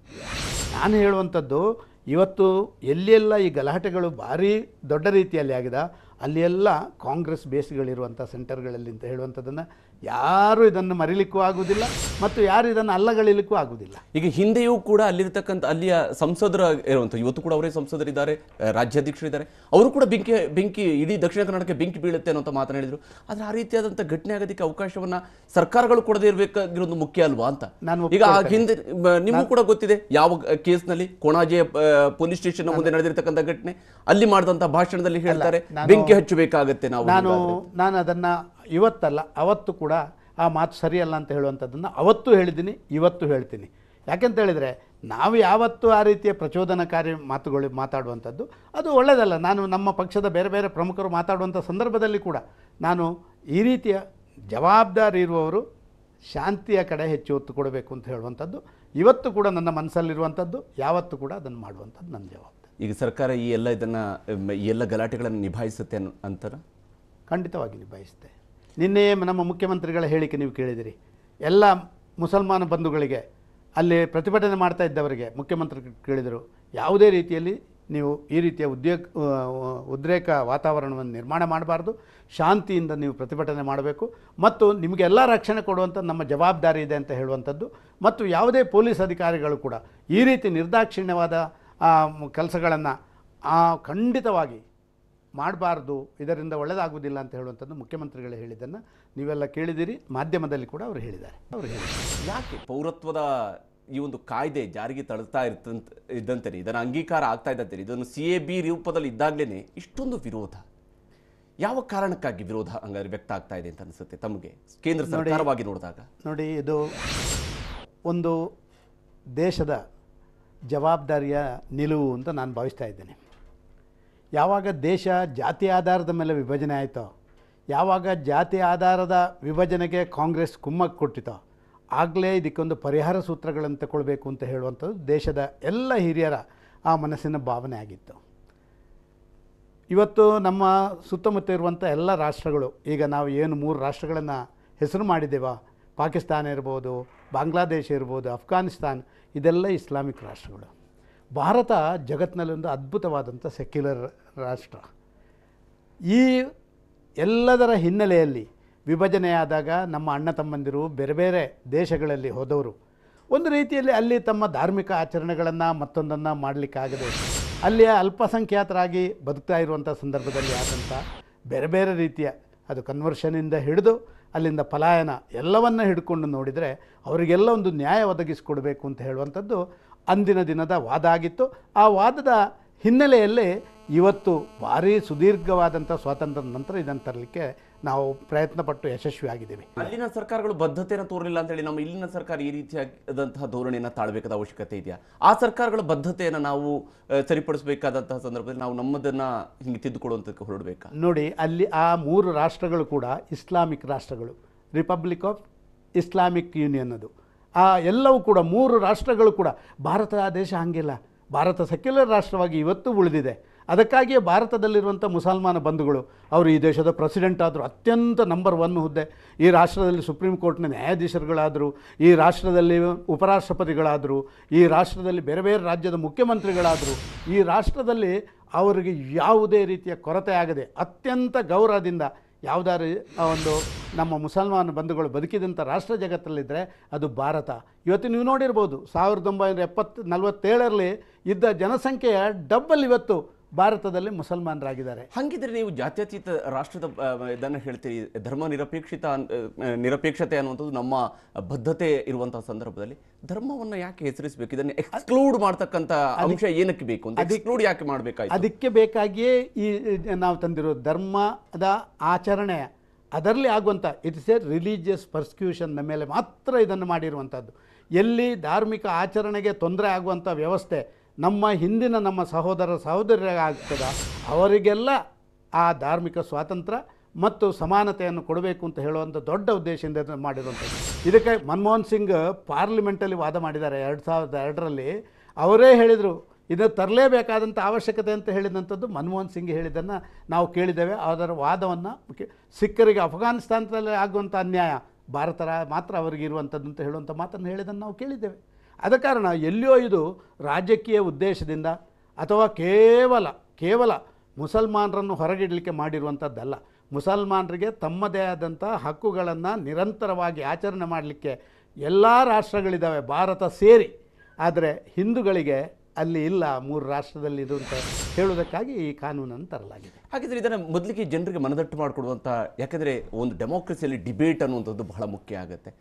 ನಾನು ಹೇಳುವಂಥದ್ದು ಇವತ್ತು ಎಲ್ಲೆಲ್ಲ ಈ ಗಲಾಟೆಗಳು ಭಾರಿ ದೊಡ್ಡ ರೀತಿಯಲ್ಲಿ ಆಗಿದೆ ಅಲ್ಲಿ ಎಲ್ಲ ಕಾಂಗ್ರೆಸ್ ಬೇಸ್ಗಳಿರುವಂಥ ಸೆಂಟರ್ಗಳಲ್ಲಿ ಅಂತ ಹೇಳುವಂಥದ್ದನ್ನು ಯಾರೂ ಇದನ್ನು ಮರಿಲಿಕ್ಕೂ ಆಗುವುದಿಲ್ಲ ಮತ್ತು ಯಾರು ಇದನ್ನು ಅಲ್ಲಗಳಿಲಿಕ್ಕೂ ಆಗುವುದಿಲ್ಲ ಈಗ ಹಿಂದೆಯೂ ಕೂಡ ಅಲ್ಲಿರ್ತಕ್ಕಂಥ ಅಲ್ಲಿಯ ಸಂಸದರ ಇರುವಂಥ ಇವತ್ತು ಕೂಡ ಅವರೇ ಸಂಸದರಿದ್ದಾರೆ ಆ, ರಾಜ್ಯಾಧ್ಯಕ್ಷರಿದ್ದಾರೆ ಅವರು ಕೂಡ ಬೆಂಕಿ ಬೆಂಕಿ ಇಡೀ ದಕ್ಷಿಣ ಕನ್ನಡಕ್ಕೆ ಬೆಂಕಿ ಬೀಳುತ್ತೆ ಅನ್ನೋ ಮಾತನಾಡಿದ್ರು ಆದರೆ ಆ ರೀತಿಯಾದಂಥ ಘಟನೆ ಆಗೋದಕ್ಕೆ ಅವಕಾಶವನ್ನ ಸರ್ಕಾರಗಳು ಕೊಡದೇ ಇರಬೇಕಾಗಿರೋದು ಮುಖ್ಯ ಅಲ್ವಾ ಅಂತ ನಾನು ಈಗ ಆ ಹಿಂದೆ ಮ, ನಿಮಗೂ ಕೂಡ ಗೊತ್ತಿದೆ ಯಾವ ಕೇಸ್ನಲ್ಲಿ ಕೊಣಾಜೆ ಪೊಲೀಸ್ ಸ್ಟೇಷನ್ ಮುಂದೆ ನಡೆದಿರ್ತಕ್ಕಂಥ ಘಟನೆ ಅಲ್ಲಿ ಮಾಡಿದಂಥ ಭಾಷಣದಲ್ಲಿ ಹೇಳ್ತಾರೆ ಬೆಂಕಿ ಹಚ್ಚಬೇಕಾಗತ್ತೆ ನಾವು ನಾನು ನಾನು ಅದನ್ನು ಇವತ್ತಲ್ಲ ಅವತ್ತು ಕೂಡ ಆ ಮಾತು ಸರಿಯಲ್ಲ ಅಂತ ಹೇಳುವಂಥದ್ದನ್ನು ಅವತ್ತು ಹೇಳಿದ್ದೀನಿ ಇವತ್ತು ಹೇಳ್ತೀನಿ ಯಾಕೆಂತ ಹೇಳಿದರೆ ನಾವು ಯಾವತ್ತೂ ಆ ರೀತಿಯ ಪ್ರಚೋದನಕಾರಿ ಮಾತುಗಳು ಮಾತಾಡುವಂಥದ್ದು ಅದು ಒಳ್ಳೆಯದಲ್ಲ ನಾನು ನಮ್ಮ ಪಕ್ಷದ ಬೇರೆ ಬೇರೆ ಪ್ರಮುಖರು ಮಾತಾಡುವಂಥ ಸಂದರ್ಭದಲ್ಲಿ ಕೂಡ ನಾನು ಈ ರೀತಿಯ ಜವಾಬ್ದಾರಿ ಇರುವವರು ಶಾಂತಿಯ ಕಡೆ ಹೆಚ್ಚು ಒತ್ತು ಕೊಡಬೇಕು ಅಂತ ಹೇಳುವಂಥದ್ದು ಇವತ್ತು ಕೂಡ ನನ್ನ ಮನಸ್ಸಲ್ಲಿರುವಂಥದ್ದು ಯಾವತ್ತೂ ಕೂಡ ಅದನ್ನು ಮಾಡುವಂಥದ್ದು ನನ್ನ ಜವಾಬ್ದಾರಿ ಈಗ ಸರ್ಕಾರ ಈ ಎಲ್ಲ ಇದನ್ನ ಮ್, ಈ ಎಲ್ಲ ಗಲಾಟೆಗಳನ್ನು ನಿಭಾಯಿಸುತ್ತೆ ಅನ್- ಅಂತಾರ ಖಂಡಿತವಾಗಿ ನಿಭಾಯಿಸುತ್ತೆ ನಿನ್ನೆ ನಮ್ಮ ಮುಖ್ಯಮಂತ್ರಿಗಳ ಹೇಳಿಕೆ ನೀವು ಕೇಳಿದಿರಿ ಎಲ್ಲ ಮುಸಲ್ಮಾನ ಬಂಧುಗಳಿಗೆ ಅಲ್ಲಿ ಪ್ರತಿಭಟನೆ ಮಾಡ್ತಾ ಇದ್ದವರಿಗೆ ಮುಖ್ಯಮಂತ್ರಿ ಕೇಳಿದರು ಯಾವುದೇ ರೀತಿಯಲ್ಲಿ ನೀವು ಈ ರೀತಿಯ ಉದ್ಯೋಗ ಉದ್ರೇಕ ವಾತಾವರಣವನ್ನು ನಿರ್ಮಾಣ ಮಾಡಬಾರ್ದು ಶಾಂತಿಯಿಂದ ನೀವು ಪ್ರತಿಭಟನೆ ಮಾಡಬೇಕು ಮತ್ತು ನಿಮಗೆಲ್ಲ ರಕ್ಷಣೆ ಕೊಡುವಂಥ ನಮ್ಮ ಜವಾಬ್ದಾರಿ ಇದೆ ಅಂತ ಹೇಳುವಂಥದ್ದು ಮತ್ತು ಯಾವುದೇ ಪೊಲೀಸ್ ಅಧಿಕಾರಿಗಳು ಕೂಡ ಈ ರೀತಿ ನಿರ್ದಾಕ್ಷಿಣ್ಯವಾದ ಕೆಲಸಗಳನ್ನು ಖಂಡಿತವಾಗಿ ಮಾಡಬಾರ್ದು ಇದರಿಂದ ಒಳ್ಳೆಯದಾಗುವುದಿಲ್ಲ ಅಂತ ಹೇಳುವಂಥದ್ದು ಮುಖ್ಯಮಂತ್ರಿಗಳು ಹೇಳಿದ್ದನ್ನು ನೀವೆಲ್ಲ ಕೇಳಿದಿರಿ ಮಾಧ್ಯಮದಲ್ಲಿ ಕೂಡ ಅವರು ಹೇಳಿದ್ದಾರೆ ಅವರು ಹೇಳಿದ್ದಾರೆ ಯಾಕೆ ಪೌರತ್ವದ ಈ ಒಂದು ಕಾಯ್ದೆ ಜಾರಿಗೆ ತಳ್ತಾ ಇರ್ತಂತ ಇದ್ದಂತೆ ಇದರ ಅಂಗೀಕಾರ ಆಗ್ತಾ ಇದ್ದಂತೆ ಇದನ್ನು ಸಿ ಎ ಬಿ ರೂಪದಲ್ಲಿ ಇದ್ದಾಗಲೇ ಇಷ್ಟೊಂದು ವಿರೋಧ ಯಾವ ಕಾರಣಕ್ಕಾಗಿ ವಿರೋಧ ಹಂಗಾದ್ರೆ ವ್ಯಕ್ತ ಆಗ್ತಾ ಇದೆ ಅಂತ ಅನಿಸುತ್ತೆ ತಮಗೆ ಕೇಂದ್ರ ಸರ್ಕಾರವಾಗಿ ನೋಡಿದಾಗ ನೋಡಿ ಇದು ಒಂದು ದೇಶದ ಜವಾಬ್ದಾರಿಯ ನಿಲುವು ಅಂತ ನಾನು ಭಾವಿಸ್ತಾ ಇದ್ದೇನೆ ಯಾವಾಗ ದೇಶ ಜಾತಿ ಆಧಾರದ ಮೇಲೆ ವಿಭಜನೆ ಆಯಿತೋ ಯಾವಾಗ ಜಾತಿ ಆಧಾರದ ವಿಭಜನೆಗೆ ಕಾಂಗ್ರೆಸ್ ಕುಮ್ಮಕ್ಕು ಕೊಟ್ಟಿತೋ ಆಗಲೇ ಇದಕ್ಕೊಂದು ಪರಿಹಾರ ಸೂತ್ರಗಳನ್ನು ತಗೊಳ್ಬೇಕು ಅಂತ ಹೇಳುವಂಥದ್ದು ದೇಶದ ಎಲ್ಲ ಹಿರಿಯರ ಆ ಮನಸ್ಸಿನ ಭಾವನೆ ಆಗಿತ್ತು ಇವತ್ತು ನಮ್ಮ ಸುತ್ತಮುತ್ತ ಇರುವಂಥ ಎಲ್ಲ ರಾಷ್ಟ್ರಗಳು ಈಗ ನಾವು ಏನು ಮೂರು ರಾಷ್ಟ್ರಗಳನ್ನು ಹೆಸರು ಮಾಡಿದ್ದೇವ ಪಾಕಿಸ್ತಾನ ಇರ್ಬೋದು ಬಾಂಗ್ಲಾದೇಶ ಇರ್ಬೋದು ಅಫ್ಘಾನಿಸ್ತಾನ್ ಇದೆಲ್ಲ ಇಸ್ಲಾಮಿಕ್ ರಾಷ್ಟ್ರಗಳು ಭಾರತ ಜಗತ್ತಿನಲ್ಲಿ ಒಂದು ಅದ್ಭುತವಾದಂಥ ಸೆಕ್ಯುಲರ್ ರಾಷ್ಟ್ರ ಈ ಎಲ್ಲದರ ಹಿನ್ನೆಲೆಯಲ್ಲಿ ವಿಭಜನೆಯಾದಾಗ ನಮ್ಮ ಅಣ್ಣ ತಮ್ಮಂದಿರು ಬೇರೆ ಬೇರೆ ದೇಶಗಳಲ್ಲಿ ಹೋದವರು ಒಂದು ರೀತಿಯಲ್ಲಿ ಅಲ್ಲಿ ತಮ್ಮ ಧಾರ್ಮಿಕ ಆಚರಣೆಗಳನ್ನು ಮತ್ತೊಂದನ್ನು ಮಾಡಲಿಕ್ಕಾಗದೆ ಅಲ್ಲಿಯ ಅಲ್ಪಸಂಖ್ಯಾತರಾಗಿ ಬದುಕ್ತಾ ಇರುವಂಥ ಸಂದರ್ಭದಲ್ಲಿ ಆದಂಥ ಬೇರೆ ಬೇರೆ ರೀತಿಯ ಅದು ಕನ್ವರ್ಷನಿಂದ ಹಿಡಿದು ಅಲ್ಲಿಂದ ಪಲಾಯನ ಎಲ್ಲವನ್ನ ಹಿಡ್ಕೊಂಡು ನೋಡಿದರೆ ಅವರಿಗೆಲ್ಲ ಒಂದು ನ್ಯಾಯ ಒದಗಿಸಿಕೊಡ್ಬೇಕು ಅಂತ ಹೇಳುವಂಥದ್ದು ಅಂದಿನ ದಿನದ ವಾದ ಆಗಿತ್ತು ಆ ವಾದದ ಹಿನ್ನೆಲೆಯಲ್ಲಿ ಇವತ್ತು ಭಾರೀ ಸುದೀರ್ಘವಾದಂಥ ಸ್ವಾತಂತ್ರ್ಯದ ನಂತರ ಇದನ್ನು ತರಲಿಕ್ಕೆ ನಾವು ಪ್ರಯತ್ನಪಟ್ಟು ಯಶಸ್ವಿಯಾಗಿದ್ದೀವಿ ಅಲ್ಲಿನ ಸರ್ಕಾರಗಳು ಬದ್ಧತೆಯನ್ನು ತೋರಲಿಲ್ಲ ಅಂತೇಳಿ ನಮ್ಮ ಇಲ್ಲಿನ ಸರ್ಕಾರ ಈ ರೀತಿಯಾದಂತಹ ಧೋರಣೆಯನ್ನು ತಾಳಬೇಕಾದ ಅವಶ್ಯಕತೆ ಇದೆಯಾ ಆ ಸರ್ಕಾರಗಳ ಬದ್ಧತೆಯನ್ನು ನಾವು ಆ, ಸರಿಪಡಿಸಬೇಕಾದಂತಹ ಸಂದರ್ಭದಲ್ಲಿ ನಾವು ನಮ್ಮದನ್ನ ಹಿಂಗೆ ತಿದ್ದುಕೊಳ್ಳುವಂತಕ್ಕೆ ಹೊರಡಬೇಕಾ ನೋಡಿ ಅಲ್ಲಿ ಆ ಮೂರು ರಾಷ್ಟ್ರಗಳು ಕೂಡ ಇಸ್ಲಾಮಿಕ್ ರಾಷ್ಟ್ರಗಳು ರಿಪಬ್ಲಿಕ್ ಆಫ್ ಇಸ್ಲಾಮಿಕ್ ಯೂನಿಯನ್ ಅದು ಆ ಎಲ್ಲವೂ ಕೂಡ ಮೂರು ರಾಷ್ಟ್ರಗಳು ಕೂಡ ಭಾರತ ದೇಶ ಹಂಗಿಲ್ಲ ಭಾರತ ಸೆಕ್ಯುಲರ್ ರಾಷ್ಟ್ರವಾಗಿ ಇವತ್ತು ಉಳಿದಿದೆ ಅದಕ್ಕಾಗಿಯೇ ಭಾರತದಲ್ಲಿರುವಂಥ ಮುಸಲ್ಮಾನ ಬಂಧುಗಳು ಅವರು ಈ ದೇಶದ ಪ್ರೆಸಿಡೆಂಟ್ ಆದರು ಅತ್ಯಂತ ನಂಬರ್ ಒನ್ ಹುದ್ದೆ ಈ ರಾಷ್ಟ್ರದಲ್ಲಿ ಸುಪ್ರೀಂ ಕೋರ್ಟ್ನ ನ್ಯಾಯಾಧೀಶರುಗಳಾದರು ಈ ರಾಷ್ಟ್ರದಲ್ಲಿ ಉಪರಾಷ್ಟ್ರಪತಿಗಳಾದರು ಈ ರಾಷ್ಟ್ರದಲ್ಲಿ ಬೇರೆ ಬೇರೆ ರಾಜ್ಯದ ಮುಖ್ಯಮಂತ್ರಿಗಳಾದರು ಈ ರಾಷ್ಟ್ರದಲ್ಲಿ ಅವರಿಗೆ ಯಾವುದೇ ರೀತಿಯ ಕೊರತೆ ಆಗದೆ ಅತ್ಯಂತ ಗೌರವದಿಂದ ಯಾವುದಾದ್ರು ಆ ಒಂದು ನಮ್ಮ ಮುಸಲ್ಮಾನ ಬಂಧುಗಳು ಬದುಕಿದಂಥ ರಾಷ್ಟ್ರ ಜಗತ್ತಲ್ಲಿದ್ದರೆ ಅದು ಭಾರತ ಇವತ್ತು ನೀವು ನೋಡಿರ್ಬೋದು ಸಾವಿರದ ಒಂಬೈನೂರ ಎಪ್ಪತ್ತು ನಲವತ್ತೇಳರಲ್ಲಿ ಇದ್ದ ಜನಸಂಖ್ಯೆಯ ಡಬ್ಬಲ್ ಇವತ್ತು ಭಾರತದಲ್ಲಿ ಮುಸಲ್ಮಾನರಾಗಿದ್ದಾರೆ ಹಂಗಿದ್ರೆ ನೀವು ಜಾತ್ಯತೀತ ರಾಷ್ಟ್ರದ ಆ, ಇದನ್ನ ಹೇಳ್ತೀರಿ ಧರ್ಮ ನಿರಪೇಕ್ಷಿತ ಅನ್- ಆ, ನಿರಪೇಕ್ಷತೆ ಅನ್ನುವಂಥದ್ದು ನಮ್ಮ ಬದ್ಧತೆ ಇರುವಂತಹ ಸಂದರ್ಭದಲ್ಲಿ ಧರ್ಮವನ್ನ ಯಾಕೆ ಹೆಸರಿಸಬೇಕು ಇದನ್ನ ಎಕ್ಸ್ಕ್ಲೂಡ್ ಮಾಡ್ತಕ್ಕಂಥ ಅಂಶ ಏನಕ್ಕೆ ಬೇಕು ಅಂತ ಎಕ್ಸ್ಕ್ಲೂಡ್ ಯಾಕೆ ಮಾಡಬೇಕಾಯ್ತು ಅದಕ್ಕೆ ಬೇಕಾಗಿಯೇ ಈ ಈ ನಾವು ತಂದಿರೋ ಧರ್ಮದ ಆಚರಣೆ ಅದರಲ್ಲಿ ಆಗುವಂಥ ಇಟ್ಸ್ ಎ ರಿಲಿಜಿಯಸ್ ಪರ್ಸ್ಕ್ಯೂಷನ್ನ ಮೇಲೆ ಮಾತ್ರ ಇದನ್ನು ಮಾಡಿರುವಂಥದ್ದು ಎಲ್ಲಿ ಧಾರ್ಮಿಕ ಆಚರಣೆಗೆ ತೊಂದರೆ ಆಗುವಂಥ ವ್ಯವಸ್ಥೆ ನಮ್ಮ ಹಿಂದಿನ ನಮ್ಮ ಸಹೋದರ ಸಹೋದರಿಯಾಗ್ತದ ಅವರಿಗೆಲ್ಲ ಆ ಧಾರ್ಮಿಕ ಸ್ವಾತಂತ್ರ್ಯ ಮತ್ತು ಸಮಾನತೆಯನ್ನು ಕೊಡಬೇಕು ಅಂತ ಹೇಳುವಂಥ ದೊಡ್ಡ ಉದ್ದೇಶದಿಂದ ಇದನ್ನು ಮಾಡಿರುವಂಥದ್ದು ಇದಕ್ಕೆ ಮನಮೋಹನ್ ಸಿಂಗ್ ಪಾರ್ಲಿಮೆಂಟಲ್ಲಿ ವಾದ ಮಾಡಿದ್ದಾರೆ ಎರಡು ಸಾವಿರದ ಎರಡರಲ್ಲಿ ಅವರೇ ಹೇಳಿದರು ಇದು ತರಲೇಬೇಕಾದಂಥ ಅವಶ್ಯಕತೆ ಅಂತ ಹೇಳಿದಂಥದ್ದು ಮನಮೋಹನ್ ಸಿಂಗ್ ಹೇಳಿದ್ದನ್ನು ನಾವು ಕೇಳಿದ್ದೇವೆ ಅದರ ವಾದವನ್ನು ಸಿಖ್ಖರಿಗೆ ಅಫ್ಘಾನಿಸ್ತಾನದಲ್ಲಿ ಆಗುವಂಥ ಅನ್ಯಾಯ ಭಾರತ ರಾ- ಮಾತ್ರ ಅವರಿಗೆ ಇರುವಂಥದ್ದು ಅಂತ ಹೇಳುವಂಥ ಮಾತನ್ನು ಹೇಳಿದ್ದನ್ನು ನಾವು ಕೇಳಿದ್ದೇವೆ ಆದ ಕಾರಣ ಎಲ್ಲಿಯೋ ಇದು ರಾಜಕೀಯ ಉದ್ದೇಶದಿಂದ ಅಥವಾ ಕೇವಲ ಕೇವಲ ಮುಸಲ್ಮಾನರನ್ನು ಹೊರಗಿಡಲಿಕ್ಕೆ ಮಾಡಿರುವಂಥದ್ದಲ್ಲ ಮುಸಲ್ಮಾನರಿಗೆ ತಮ್ಮದೇ ಆದಂಥ ಹಕ್ಕುಗಳನ್ನು ನಿರಂತರವಾಗಿ ಆಚರಣೆ ಮಾಡಲಿಕ್ಕೆ ಎಲ್ಲ ರಾಷ್ಟ್ರಗಳಿದ್ದಾವೆ ಭಾರತ ಸೇರಿ ಆದರೆ ಹಿಂದೂಗಳಿಗೆ ಅಲ್ಲಿ ಇಲ್ಲ ಮೂರು ರಾಷ್ಟ್ರದಲ್ಲಿ ಇದು ಅಂತ ಹೇಳುವುದಕ್ಕಾಗಿ ಈ ಕಾನೂನನ್ನು ತರಲಾಗಿದೆ ಹಾಗಿದ್ರೆ ಇದನ್ನ ಮೊದಲಿಗೆ ಜನರಿಗೆ ಮನದಟ್ಟು ಮಾಡಿಕೊಡುವಂಥ ಯಾಕಂದ್ರೆ ಒಂದು ಡೆಮೋಕ್ರಸಿಯಲ್ಲಿ ಡಿಬೇಟ್ ಅನ್ನುವಂಥದ್ದು ಬಹಳ ಮುಖ್ಯ ಆಗುತ್ತೆ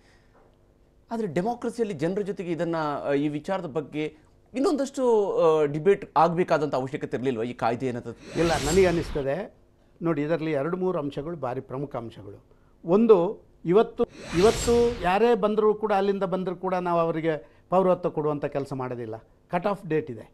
ಆದರೆ ಡೆಮೋಕ್ರಸಿಯಲ್ಲಿ ಜನರ ಜೊತೆಗೆ ಇದನ್ನ ಆ, ಈ ವಿಚಾರದ ಬಗ್ಗೆ ಇನ್ನೊಂದಷ್ಟು ಡಿಬೇಟ್ ಆಗಬೇಕಾದಂಥ ಅವಶ್ಯಕತೆ ಇರಲಿಲ್ವ ಈ ಕಾಯ್ದೆ ಅನ್ನೋದು ಇಲ್ಲ ನನಗೆ ಅನ್ನಿಸ್ತದೆ ನೋಡಿ ಇದರಲ್ಲಿ ಎರಡು ಮೂರು ಅಂಶಗಳು ಭಾರಿ ಪ್ರಮುಖ ಅಂಶಗಳು ಒಂದು ಇವತ್ತು ಇವತ್ತು ಯಾರೇ ಬಂದರೂ ಕೂಡ ಅಲ್ಲಿಂದ ಬಂದರೂ ಕೂಡ ನಾವು ಅವರಿಗೆ ಪೌರತ್ವ ಕೊಡುವಂಥ ಕೆಲಸ ಮಾಡೋದಿಲ್ಲ ಕಟ್ ಆಫ್ ಡೇಟ್ ಇದೆ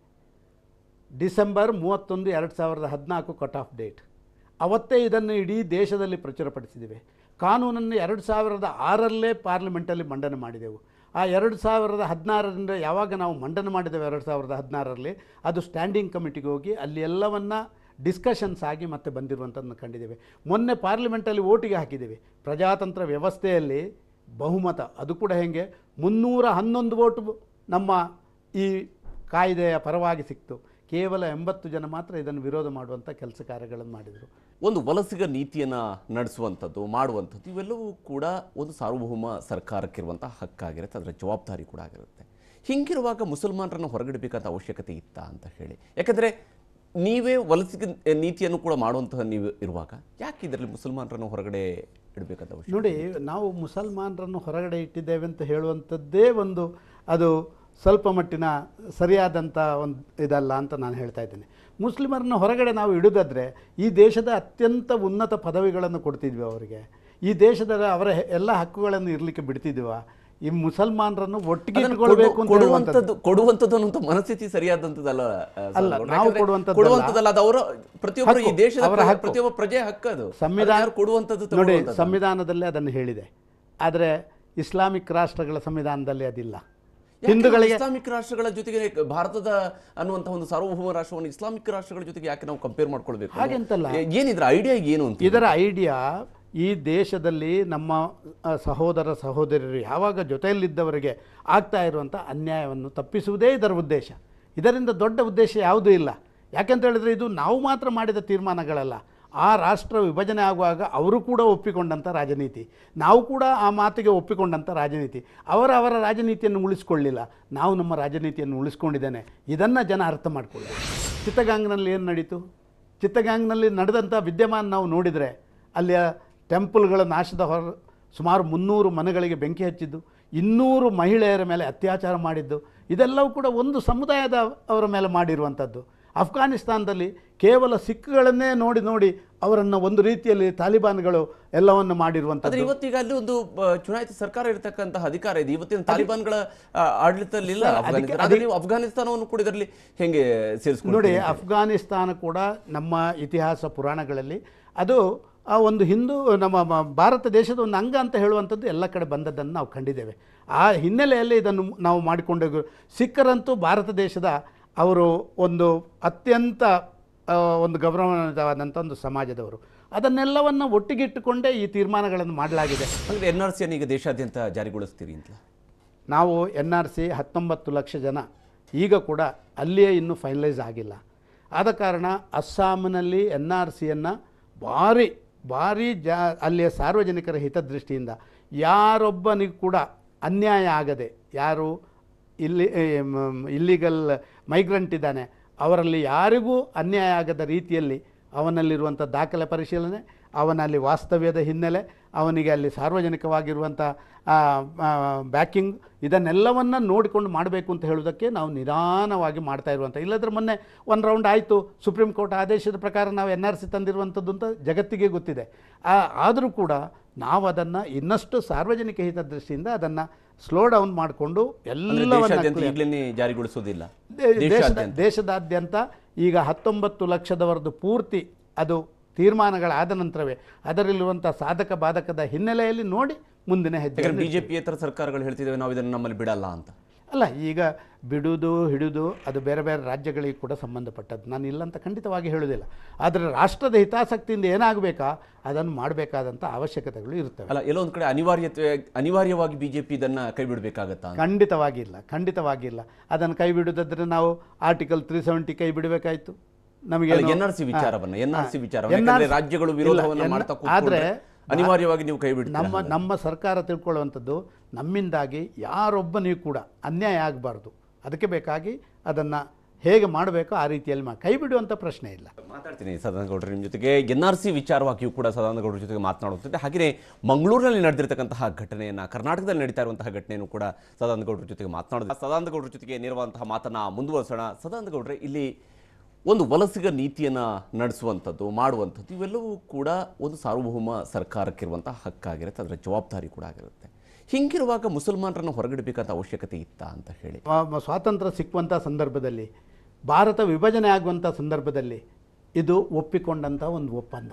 ಡಿಸೆಂಬರ್ ಮೂವತ್ತೊಂದು ಎರಡು ಸಾವಿರದ ಹದಿನಾಲ್ಕು ಕಟ್ ಆಫ್ ಡೇಟ್ ಅವತ್ತೇ ಇದನ್ನು ಇಡೀ ದೇಶದಲ್ಲಿ ಪ್ರಚುರಪಡಿಸಿದ್ದೇವೆ ಕಾನೂನನ್ನು ಎರಡು ಸಾವಿರದ ಆರಲ್ಲೇ ಪಾರ್ಲಿಮೆಂಟಲ್ಲಿ ಮಂಡನೆ ಮಾಡಿದೆವು ಆ ಎರಡು ಸಾವಿರದ ಹದಿನಾರರಿಂದ ಯಾವಾಗ ನಾವು ಮಂಡನೆ ಮಾಡಿದ್ದೇವೆ ಎರಡು ಸಾವಿರದ ಹದಿನಾರರಲ್ಲಿ ಅದು ಸ್ಟ್ಯಾಂಡಿಂಗ್ ಕಮಿಟಿಗೆ ಹೋಗಿ ಅಲ್ಲಿ ಎಲ್ಲವನ್ನ ಡಿಸ್ಕಷನ್ಸ್ ಆಗಿ ಮತ್ತೆ ಬಂದಿರುವಂಥದ್ದನ್ನು ಕಂಡಿದ್ದೇವೆ ಮೊನ್ನೆ ಪಾರ್ಲಿಮೆಂಟಲ್ಲಿ ಓಟಿಗೆ ಹಾಕಿದ್ದೇವೆ ಪ್ರಜಾತಂತ್ರ ವ್ಯವಸ್ಥೆಯಲ್ಲಿ ಬಹುಮತ ಅದು ಕೂಡ ಹೇಗೆ ಮುನ್ನೂರ ಹನ್ನೊಂದು ಓಟು ನಮ್ಮ ಈ ಕಾಯ್ದೆಯ ಪರವಾಗಿ ಸಿಕ್ತು ಕೇವಲ ಎಂಬತ್ತು ಜನ ಮಾತ್ರ ಇದನ್ನು ವಿರೋಧ ಮಾಡುವಂಥ ಕೆಲಸ ಕಾರ್ಯಗಳನ್ನು ಮಾಡಿದರು ಒಂದು ವಲಸಿಗ ನೀತಿಯನ್ನ ನಡೆಸುವಂಥದ್ದು ಮಾಡುವಂಥದ್ದು ಇವೆಲ್ಲವೂ ಕೂಡ ಒಂದು ಸಾರ್ವಭೌಮ ಸರ್ಕಾರಕ್ಕಿರುವಂಥ ಹಕ್ಕಾಗಿರುತ್ತೆ ಅದರ ಜವಾಬ್ದಾರಿ ಕೂಡ ಆಗಿರುತ್ತೆ ಹಿಂಗಿರುವಾಗ ಮುಸಲ್ಮಾನರನ್ನು ಹೊರಗಿಡಬೇಕಾದ ಅವಶ್ಯಕತೆ ಇತ್ತಾ ಅಂತ ಹೇಳಿ ಯಾಕಂದರೆ ನೀವೇ ವಲಸಿಗ ನೀತಿಯನ್ನು ಕೂಡ ಮಾಡುವಂತಹ ನೀವು ಇರುವಾಗ ಯಾಕೆ ಇದರಲ್ಲಿ ಮುಸಲ್ಮಾನರನ್ನು ಹೊರಗಡೆ ಇಡಬೇಕಾದ ಅವಶ್ಯಕತೆ ನೋಡಿ ನಾವು ಮುಸಲ್ಮಾನರನ್ನು ಹೊರಗಡೆ ಇಟ್ಟಿದ್ದೇವೆ ಅಂತ ಹೇಳುವಂಥದ್ದೇ ಒಂದು ಅದು ಸ್ವಲ್ಪ ಮಟ್ಟಿನ ಸರಿಯಾದಂಥ ಒಂದು ಇದಲ್ಲ ಅಂತ ನಾನು ಹೇಳ್ತಾ ಇದ್ದೇನೆ ಮುಸ್ಲಿಮರನ್ನ ಹೊರಗಡೆ ನಾವು ಇಡೋದಾದ್ರೆ ಈ ದೇಶದ ಅತ್ಯಂತ ಉನ್ನತ ಪದವಿಗಳನ್ನು ಕೊಡ್ತಿದ್ವಿ ಅವರಿಗೆ ಈ ದೇಶದ ಅವರ ಹೆ- ಎಲ್ಲ ಹಕ್ಕುಗಳನ್ನು ಇರಲಿಕ್ಕೆ ಬಿಡ್ತಿದ್ವಿ ಈ ಮುಸಲ್ಮಾನರನ್ನು ಒಟ್ಟಿಗೆ ಅದನ್ನು ಇಟ್ಕೊಳ್ಬೇಕು ಅಂತ ಹೇಳುವಂಥದ್ದು ಕೊಡುವಂಥದ್ದು ಕೊಡುವಂಥದ್ದು ಅನ್ನುವಂಥ ಮನಸ್ಥಿತಿ ಸರಿಯಾದಂಥದ್ದಲ್ಲ ಆ, ಅಲ್ಲ, ಸರ್. ನಾವು ಯಾಕಂದ್ರೆ ಕೊಡುವಂಥದ್ದಲ್ಲ. ಕೊಡುವಂಥದ್ದಲ್ಲ ಅದು ಅವರ ಪ್ರತಿಯೊಬ್ಬರು ಈ ಹಕ್ಕು, ದೇಶದ ಅವರ ಪ್ರ- ಹಕ್ಕು. ಪ್ರತಿಯೊಬ್ಬ ಪ್ರಜೆ ಹಕ್ಕು ಅದು ಸಂವಿಧಾನ ಅದನ್ನ ಯಾರು ಕೊಡುವಂಥದ್ದು ನೋಡಿ ತಗೊಳ್ಳುವಂಥದ್ದು. ಸಂವಿಧಾನದಲ್ಲೇ ಅದನ್ನು ಹೇಳಿದೆ ಆದರೆ ಇಸ್ಲಾಮಿಕ್ ರಾಷ್ಟ್ರಗಳ ಸಂವಿಧಾನದಲ್ಲಿ ಅದಿಲ್ಲ ಯಾಕೆ ಹಿಂದೂಗಳಿಗೆ ಇಸ್ಲಾಮಿಕ್ ರಾಷ್ಟ್ರಗಳ ಜೊತೆಗೆ ಭಾರತದ ಅನ್ನುವಂಥ ಒಂದು ಸಾರ್ವಭೌಮ ರಾಷ್ಟ್ರವನ್ನು ಇಸ್ಲಾಮಿಕ್ ರಾಷ್ಟ್ರಗಳ ಜೊತೆಗೆ ಯಾಕೆ ನಾವು ಕಂಪೇರ್ ಮಾಡ್ಕೊಳ್ಬೇಕು ಹಾಗೆಂತಲ್ಲ. ಏ- ಏನಿದ್ರ ಐಡಿಯಾ ಏನು ಅಂತ ಇದರ ಐಡಿಯಾ ಈ ದೇಶದಲ್ಲಿ ನಮ್ಮ ಆ, ಸಹೋದರ ಸಹೋದರಿಯರು ಯಾವಾಗ ಜೊತೆಯಲ್ಲಿದ್ದವರಿಗೆ ಆಗ್ತಾ ಇರುವಂಥ ಅನ್ಯಾಯವನ್ನು ತಪ್ಪಿಸುವುದೇ ಇದರ ಉದ್ದೇಶ ಇದರಿಂದ ದೊಡ್ಡ ಉದ್ದೇಶ ಯಾವುದೂ ಇಲ್ಲ ಯಾಕೆಂತ ಹೇಳಿದ್ರೆ ಇದು ನಾವು ಮಾತ್ರ ಮಾಡಿದ ತೀರ್ಮಾನಗಳಲ್ಲ ಆ ರಾಷ್ಟ್ರ ವಿಭಜನೆ ಆಗುವಾಗ ಅವರು ಕೂಡ ಒಪ್ಪಿಕೊಂಡಂಥ ರಾಜನೀತಿ ನಾವು ಕೂಡ ಆ ಮಾತಿಗೆ ಒಪ್ಪಿಕೊಂಡಂಥ ರಾಜನೀತಿ ಅವರ ಅವರ ರಾಜನೀತಿಯನ್ನು ಉಳಿಸ್ಕೊಳ್ಳಿಲ್ಲ ನಾವು ನಮ್ಮ ರಾಜನೀತಿಯನ್ನು ಉಳಿಸ್ಕೊಂಡಿದ್ದೇನೆ ಇದನ್ನು ಜನ ಅರ್ಥ ಮಾಡಿಕೊಳ್ಳಿ ಚಿತ್ತಗಾಂಗ್ನಲ್ಲಿ ಏನು ನಡೀತು ಚಿತ್ತಗಾಂಗ್ನಲ್ಲಿ ನಡೆದಂಥ ವಿದ್ಯಮಾನ ನಾವು ನೋಡಿದರೆ ಅಲ್ಲಿಯ ಟೆಂಪಲ್ಗಳ ನಾಶದ ಹೊರ ಸುಮಾರು ಮುನ್ನೂರು ಮನೆಗಳಿಗೆ ಬೆಂಕಿ ಹಚ್ಚಿದ್ದು ಇನ್ನೂರು ಮಹಿಳೆಯರ ಮೇಲೆ ಅತ್ಯಾಚಾರ ಮಾಡಿದ್ದು ಇದೆಲ್ಲವೂ ಕೂಡ ಒಂದು ಸಮುದಾಯದ ಅವರ ಮೇಲೆ ಮಾಡಿರುವಂಥದ್ದು ಅಫ್ಘಾನಿಸ್ತಾನದಲ್ಲಿ ಕೇವಲ ಸಿಖ್ಗಳನ್ನೇ ನೋಡಿ ನೋಡಿ ಅವರನ್ನು ಒಂದು ರೀತಿಯಲ್ಲಿ ತಾಲಿಬಾನ್ಗಳು ಎಲ್ಲವನ್ನು ಆದ್ರೆ ಮಾಡಿರುವಂಥದ್ದು ಇವತ್ತೀಗ ಅಲ್ಲಿ ಒಂದು ಆ, ಚುನಾಯಿತ ಸರ್ಕಾರ ಇರತಕ್ಕಂತಹ ಅಧಿಕಾರ ಇದೆ ಇವತ್ತಿನ ತಾಲಿಬಾನ್ಗಳ ಆ, ಆಡಳಿತದಲ್ಲಿ ಇಲ್ಲ ಸರ್, ಅದಕ್ಕೆ- ಅಫ್ಘಾನಿಸ್ತಾನ ಆದ್ರೆ ನೀವು ಅಫ್ಘಾನಿಸ್ತಾನವನ್ನು ಕೂಡ ಇದರಲ್ಲಿ ಹೆಂಗೆ ಸೇರಿಸ್ಕೊಂಡು ನೋಡಿ ಅಫ್ಘಾನಿಸ್ತಾನ ಕೂಡ ನಮ್ಮ ಇತಿಹಾಸ ಪುರಾಣಗಳಲ್ಲಿ ಅದು ಆ ಒಂದು ಹಿಂದೂ ನಮ್ಮ ಮ- ಭಾರತ ದೇಶದ ಒಂದು ಅಂಗ ಅಂತ ಹೇಳುವಂಥದ್ದು ಎಲ್ಲ ಕಡೆ ಬಂದದ್ದನ್ನು ನಾವು ಕಂಡಿದ್ದೇವೆ ಆ ಹಿನ್ನೆಲೆಯಲ್ಲಿ ಇದನ್ನು ನಾವು ಮಾಡಿಕೊಂಡು ಸಿಖ್ಖರಂತೂ ಭಾರತ ದೇಶದ ಅವರು ಒಂದು ಅತ್ಯಂತ ಆ, ಒಂದು ಗೌರವವಾದಂಥ ಒಂದು ಸಮಾಜದವರು ಅದನ್ನೆಲ್ಲವನ್ನು ಒಟ್ಟಿಗಿಟ್ಟುಕೊಂಡೇ ಈ ತೀರ್ಮಾನಗಳನ್ನು ಮಾಡಲಾಗಿದೆ ಅಂದ್ರೆ ಎನ್ ಆರ್ ಸಿ ಈಗ ದೇಶಾದ್ಯಂತ ಜಾರಿಗೊಳಿಸ್ತೀರಿ ಅಂತ ನಾವು ಎನ್ ಆರ್ ಸಿ ಹತ್ತೊಂಬತ್ತು ಲಕ್ಷ ಜನ ಈಗ ಕೂಡ ಅಲ್ಲಿಯೇ ಇನ್ನೂ ಫೈನಲೈಸ್ ಆಗಿಲ್ಲ ಆದ ಕಾರಣ ಅಸ್ಸಾಂನಲ್ಲಿ ಎನ್ ಆರ್ ಸಿಯನ್ನು ಭಾರಿ ಭಾರಿ ಜಾ ಅಲ್ಲಿಯ ಸಾರ್ವಜನಿಕರ ಹಿತದೃಷ್ಟಿಯಿಂದ ಯಾರೊಬ್ಬನಿಗೂ ಕೂಡ ಅನ್ಯಾಯ ಆಗದೆ ಯಾರು ಇಲ್ಲಿ ಇಲ್ಲಿಗಲ್ ಮೈಗ್ರೆಂಟ್ ಇದ್ದಾನೆ ಅವರಲ್ಲಿ ಯಾರಿಗೂ ಅನ್ಯಾಯ ಆಗದ ರೀತಿಯಲ್ಲಿ ಅವನಲ್ಲಿರುವಂಥ ದಾಖಲೆ ಪರಿಶೀಲನೆ ಅವನಲ್ಲಿ ವಾಸ್ತವ್ಯದ ಹಿನ್ನೆಲೆ ಅವನಿಗೆ ಅಲ್ಲಿ ಸಾರ್ವಜನಿಕವಾಗಿರುವಂಥ ಬ್ಯಾಕಿಂಗ್ ಇದನ್ನೆಲ್ಲವನ್ನು ನೋಡಿಕೊಂಡು ಮಾಡಬೇಕು ಅಂತ ಹೇಳೋದಕ್ಕೆ ನಾವು ನಿಧಾನವಾಗಿ ಮಾಡ್ತಾ ಇರುವಂಥ ಇಲ್ಲದ್ರೆ ಮೊನ್ನೆ ಒಂದು ರೌಂಡ್ ಆಯಿತು ಸುಪ್ರೀಂ ಕೋರ್ಟ್ ಆದೇಶದ ಪ್ರಕಾರ ನಾವು ಎನ್ ಆರ್ ಸಿ ತಂದಿರುವಂಥದ್ದು ಅಂತ ಜಗತ್ತಿಗೆ ಗೊತ್ತಿದೆ ಆದರೂ ಕೂಡ ನಾವು ಅದನ್ನು ಇನ್ನಷ್ಟು ಸಾರ್ವಜನಿಕ ಹಿತದೃಷ್ಟಿಯಿಂದ ಅದನ್ನು ಸ್ಲೋ ಡೌನ್ ಮಾಡಿಕೊಂಡು ಅಂದ್ರೆ ಎಲ್ಲವನ್ನ ದೇಶಾದ್ಯಂತ clear- ಈಗಲೇ ಜಾರಿಗೊಳಿಸೋದಿಲ್ಲ ದೇ- ದೇಶದ ದೇಶಾದ್ಯಂತ ದೇಶದಾದ್ಯಂತ ಈಗ ಹತ್ತೊಂಬತ್ತು ಲಕ್ಷದವರದ್ದು ಪೂರ್ತಿ ಅದು ತೀರ್ಮಾನಗಳಾದ ನಂತರವೇ ಅದರಲ್ಲಿರುವಂಥ ಸಾಧಕ ಬಾಧಕದ ಹಿನ್ನೆಲೆಯಲ್ಲಿ ನೋಡಿ ಮುಂದಿನ ಹೆಜ್ಜೆ ಯಾಕಂದ್ರೆ ಬಿಜೆಪಿಯೇತರ ಸರ್ಕಾರಗಳು ಹೇಳ್ತಿದ್ದೇವೆ ನಾವು ಇದನ್ನು ನಮ್ಮಲ್ಲಿ ಬಿಡಲ್ಲ ಅಂತ ಅಲ್ಲ ಈಗ ಬಿಡುವುದು ಹಿಡಿದು ಅದು ಬೇರೆ ಬೇರೆ ರಾಜ್ಯಗಳಿಗೆ ಕೂಡ ಸಂಬಂಧಪಟ್ಟದ್ದು ನಾನು ಇಲ್ಲ ಅಂತ ಖಂಡಿತವಾಗಿ ಹೇಳೋದಿಲ್ಲ ಆದರೆ ರಾಷ್ಟ್ರದ ಹಿತಾಸಕ್ತಿಯಿಂದ ಏನಾಗಬೇಕಾ ಅದನ್ನು ಮಾಡಬೇಕಾದಂಥ ಅವಶ್ಯಕತೆಗಳು ಇರ್ತವೆ ಅಲ್ಲ ಎಲ್ಲೋ ಒಂದ್ ಕಡೆ ಅನಿವಾರ್ಯತೆ ಅನಿವಾರ್ಯವಾಗಿ ಬಿಜೆಪಿ ಇದನ್ನ ಕೈ ಬಿಡಬೇಕಾಗತ್ತಾ ಅಂತ ಖಂಡಿತವಾಗಿಲ್ಲ ಖಂಡಿತವಾಗಿಲ್ಲ ಅದನ್ನು ಕೈ ಬಿಡುವುದಾದ್ರೆ ನಾವು ಆರ್ಟಿಕಲ್ ತ್ರೀ ಸೆವೆಂಟಿ ಕೈ ಬಿಡಬೇಕಾಯ್ತು ನಮಗೆ ಎನ್ ಆರ್ ಸಿ ವಿಚಾರವನ್ನ ಎನ್ ಆರ್ ಸಿ ವಿಚಾರವನ್ನ NRC ಯಾಕಂದ್ರೆ ರಾಜ್ಯಗಳು ವಿರೋಧವನ್ನ ಇಲ್ಲ, ಮಾಡ್ತಾ N- ಆದ್ರೆ ಕೂತ್ಕೊಂಡ್ರೆ ಅನಿವಾರ್ಯವಾಗಿ ನೀವು ಕೈ ಬಿಡ್ತೀರಾ ನಮ್ಮ ನಮ್ಮ ಸರ್ಕಾರ ತಿಳ್ಕೊಳ್ಳುವಂಥದ್ದು ನಮ್ಮಿಂದಾಗಿ ಯಾರೊಬ್ಬನಿಗೂ ಕೂಡ ಅನ್ಯಾಯ ಆಗಬಾರ್ದು ಅದಕ್ಕೆ ಬೇಕಾಗಿ ಅದನ್ನು ಹೇಗೆ ಮಾಡಬೇಕೋ ಆ ರೀತಿಯಲ್ಲಿ ಮಾ ಕೈ ಬಿಡುವಂಥ ಪ್ರಶ್ನೆ ಇಲ್ಲ ಮಾತಾಡ್ತೀನಿ ಸದಾನಂದ ಗೌಡ್ರು ನಿಮ್ಮ ಜೊತೆಗೆ ಎನ್ ಆರ್ ಸಿ ವಿಚಾರವಾಗಿಯೂ ಕೂಡ ಸದಾನಂದ ಗೌಡ್ರ ಜೊತೆಗೆ ಮಾತನಾಡುತ್ತಿದ್ದೆ ಹಾಗೆಯೇ ಮಂಗಳೂರಿನಲ್ಲಿ ನಡೆದಿರ್ತಕ್ಕಂತಹ ಘಟನೆಯನ್ನ ಕರ್ನಾಟಕದಲ್ಲಿ ನಡೀತಾ ಇರುವಂತಹ ಘಟನೆಯನ್ನು ಕೂಡ ಸದಾನಂದ ಗೌಡ್ರ ಜೊತೆಗೆ ಮಾತನಾಡಿದ ಸದಾನಂದ ಗೌಡ್ರ ಜೊತೆಗೆ ನೇರವಾದಂತಹ ಮಾತನ್ನ ಮುಂದುವರಿಸೋಣ ಸದಾನಂದ ಗೌಡ್ರೆ ಇಲ್ಲಿ ಒಂದು ವಲಸಿಗ ನೀತಿಯನ್ನ ನಡೆಸುವಂಥದ್ದು ಮಾಡುವಂಥದ್ದು ಇವೆಲ್ಲವೂ ಕೂಡ ಒಂದು ಸಾರ್ವಭೌಮ ಸರ್ಕಾರಕ್ಕಿರುವಂತಹ ಹಕ್ಕಾಗಿರುತ್ತೆ ಅದರ ಜವಾಬ್ದಾರಿ ಕೂಡ ಆಗಿರುತ್ತೆ ಹಿಂಗಿರುವಾಗ ಮುಸಲ್ಮಾನರನ್ನು ಹೊರಗಿಡಬೇಕಂತ ಅವಶ್ಯಕತೆ ಇತ್ತಾ ಅಂತ ಹೇಳಿ ಮ- ಮ- ಸ್ವಾತಂತ್ರ್ಯ ಸಿಕ್ಕುವಂಥ ಸಂದರ್ಭದಲ್ಲಿ ಭಾರತ ವಿಭಜನೆ ಆಗುವಂಥ ಸಂದರ್ಭದಲ್ಲಿ ಇದು ಒಪ್ಪಿಕೊಂಡಂಥ ಒಂದು ಒಪ್ಪಂದ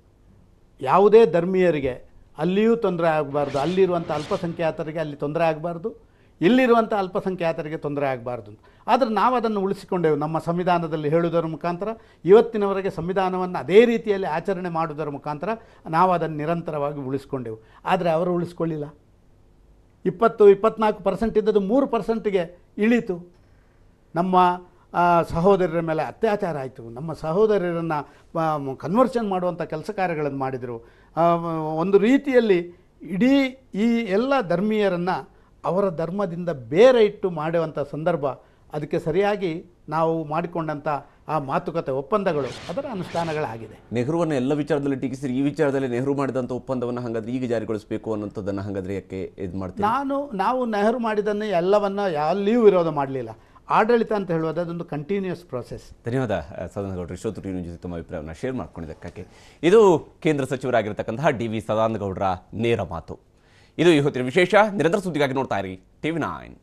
ಯಾವುದೇ ಧರ್ಮೀಯರಿಗೆ ಅಲ್ಲಿಯೂ ತೊಂದರೆ ಆಗಬಾರ್ದು ಅಲ್ಲಿರುವಂಥ ಅಲ್ಪಸಂಖ್ಯಾತರಿಗೆ ಅಲ್ಲಿ ತೊಂದರೆ ಆಗಬಾರ್ದು ಇಲ್ಲಿರುವಂಥ ಅಲ್ಪಸಂಖ್ಯಾತರಿಗೆ ತೊಂದರೆ ಆಗಬಾರ್ದು ಆದರೆ ನಾವು ಅದನ್ನು ಉಳಿಸಿಕೊಂಡೆವು ನಮ್ಮ ಸಂವಿಧಾನದಲ್ಲಿ ಹೇಳುವುದರ ಮುಖಾಂತರ ಇವತ್ತಿನವರೆಗೆ ಸಂವಿಧಾನವನ್ನು ಅದೇ ರೀತಿಯಲ್ಲಿ ಆಚರಣೆ ಮಾಡುವುದರ ಮುಖಾಂತರ ನಾವು ಅದನ್ನು ನಿರಂತರವಾಗಿ ಉಳಿಸ್ಕೊಂಡೆವು ಆದರೆ ಅವರು ಉಳಿಸ್ಕೊಳ್ಳಿಲ್ಲ ಇಪ್ಪತ್ತು ಇಪ್ಪತ್ನಾಲ್ಕು ಪರ್ಸೆಂಟ್ ಇದ್ದದ್ದು ಮೂರು ಪರ್ಸೆಂಟಿಗೆ ಇಳೀತು ನಮ್ಮ ಆ, ಸಹೋದರರ ಮೇಲೆ ಅತ್ಯಾಚಾರ ಆಯಿತು ನಮ್ಮ ಸಹೋದರರನ್ನು ಕನ್ವರ್ಷನ್ ಮಾಡುವಂಥ ಕೆಲಸ ಕಾರ್ಯಗಳನ್ನು ಮಾಡಿದರು ಆ, ಒಂದು ರೀತಿಯಲ್ಲಿ ಇಡೀ ಈ ಎಲ್ಲ ಧರ್ಮೀಯರನ್ನು ಅವರ ಧರ್ಮದಿಂದ ಬೇರೆ ಇಟ್ಟು ಮಾಡುವಂಥ ಸಂದರ್ಭ ಅದಕ್ಕೆ ಸರಿಯಾಗಿ ನಾವು ಮಾಡಿಕೊಂಡಂಥ ಆ ಮಾತುಕತೆ ಒಪ್ಪಂದಗಳು ಅದರ ಅನುಷ್ಠಾನಗಳಾಗಿದೆ ನೆಹರುವನ್ನ ಎಲ್ಲ ವಿಚಾರದಲ್ಲಿ ಟೀಕಿಸಿರಿ ಈ ವಿಚಾರದಲ್ಲಿ ನೆಹರು ಮಾಡಿದಂಥ ಒಪ್ಪಂದವನ್ನು ಹಂಗಾದ್ರೆ ಈಗ ಜಾರಿಗೊಳಿಸಬೇಕು ಅನ್ನೋಂಥದ್ದನ್ನು ಹಂಗಾದ್ರೆ ಯಾಕೆ ಇದು ಮಾಡ್ತೀವಿ ನಾನು ನಾವು ನೆಹರು ಮಾಡಿದ್ದನ್ನು ಎಲ್ಲವನ್ನು ಎಲ್ಲಿಯೂ ವಿರೋಧ ಮಾಡಲಿಲ್ಲ ಆಡಳಿತ ಅಂತ ಹೇಳುವುದು ಅದೊಂದು ಕಂಟಿನ್ಯೂಸ್ ಪ್ರೋಸೆಸ್ ಧನ್ಯವಾದ ಸದಾನಂದ ಗೌಡ್ರು ಇಷ್ಟೊತ್ತು ಟಿವಿ ಜೊತೆ ತಮ್ಮ ಅಭಿಪ್ರಾಯವನ್ನು ಶೇರ್ ಮಾಡ್ಕೊಂಡಿದ್ದಕ್ಕಾಗಿ ಇದು ಕೇಂದ್ರ ಸಚಿವರಾಗಿರ್ತಕ್ಕಂತಹ ಡಿ ವಿ ಸದಾನಂದ ಗೌಡರ ನೇರ ಮಾತು ಇದು ಇವತ್ತಿನ ವಿಶೇಷ ನಿರಂತರ ಸುದ್ದಿಗಾಗಿ ನೋಡ್ತಾ ಇರಿ ಟಿವಿ ನೈನ್